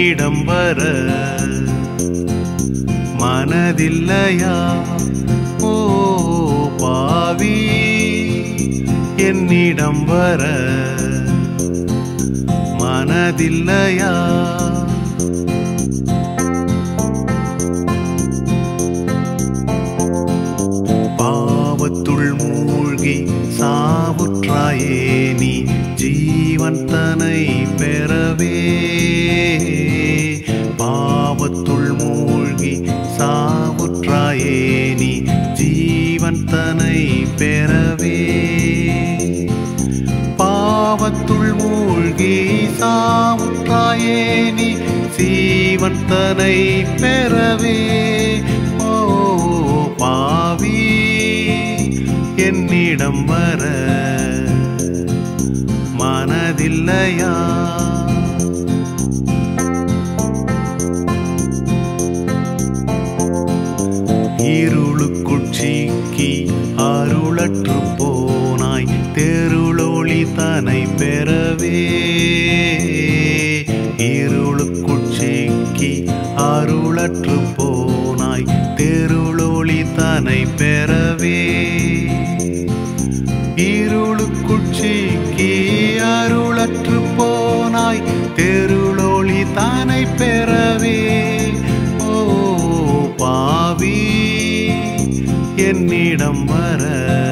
என்னிடம் வர மனதில்லையா ஓ பாவி என்னிடம் வர மனதில்லையா பாவத்துள் மூழ்கி சாவுற்றாயே நீ ஜீவன் தனை பெறவே பாவத்துள் மூழ்கி சாவுற்றாயே நீ ஜீவன் தனை பெறவே பாவத்துள் மூழ்கி சாவுற்றாயே நீ சீவன் தனை பெறவே ஓ பாவி என்னிடம் வர மனதில்லையா இருளுக்குள் சிக்கி அருளற்று போனாய் தெருளொளி தனை பெறவே இருளுக்குள் சிக்கி அருளற்று போனாய் தெருளொளி தனை பெறவே இருளுக்குள் சிக்கி அருளற்று போனாய் தெருளொளி தனை பெறவே ஓ பாவி என்னிடம் வர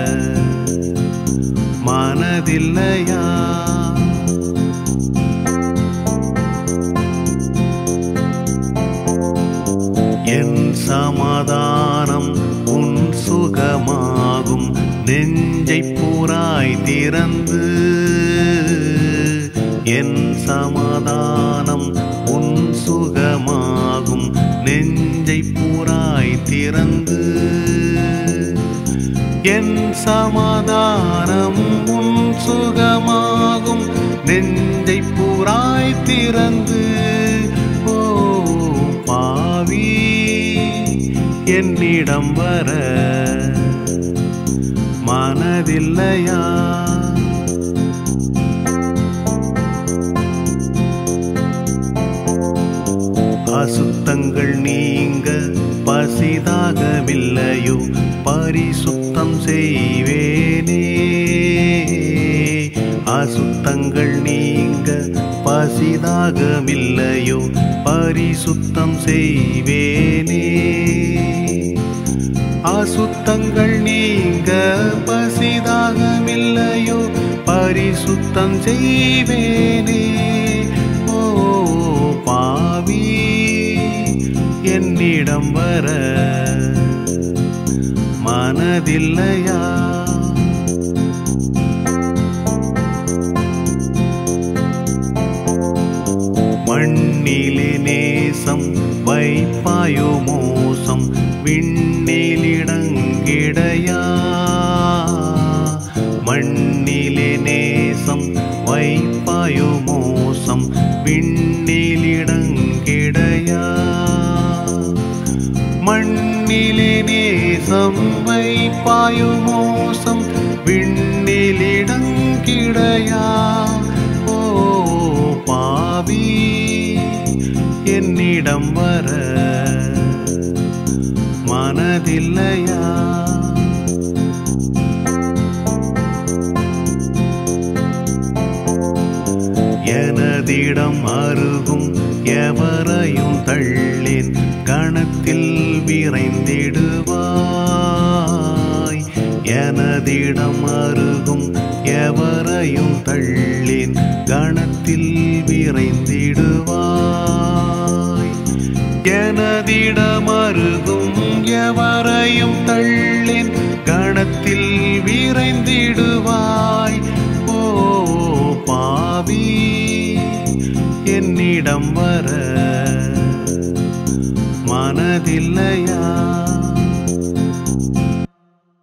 மனதில்லையா என் சமாதானம் உன் சுகமாகும் நெஞ்சை பூராய் திறந்து என் சமாதானம் உன் சுகமாகும் நெஞ்சை பூராய் திறந்து என் சமாதானம் உன் சுகமாகும் நெஞ்சை பூராய் திறந்து ஓ பாவி என்னிடம் வர மனதில்லையா அசுத்தங்கள் நீங்க பசிதாகவில்லையோ பரிசுத்தம் செய்வேனே அசுத்தங்கள் நீங்க பசிதாகவில்லையோ பரிசுத்தம் செய்வேனே அசுத்தங்கள் நீங்க பசிதாகமில்லையோ பரிசுத்தம் செய்வேனே ஓ பாவி என்னிடம் வர மனதில்லையா மண்ணிலே நேசம் வைப்பாயோ மோசம் விண்ணிலிடங்கிடையா மண்ணிலே நேசம் வைப்பாயோ மோசம் விண்ணிலிடங்கிடையா மண்ணிலே நேசம் வைப்பாயோ மோசம் விண்ணிலிடங்கிடையா ஓ பாவி என்னிடம் வர மனதில்லையா எனதிடம் அருகும் எவரையும் தள்ளேன் கணத்தில் விரைந்திடுவாய் எனதிடம் அருகும் எவரையும் தள்ளேன் கணத்தில் விரைந்திடுவாய் எனதிடம் அருகும் எவரையும் தள்ளேன் கணத்தில் விரைந்திடுவாய் ஓ பாவி என்னிடம் வர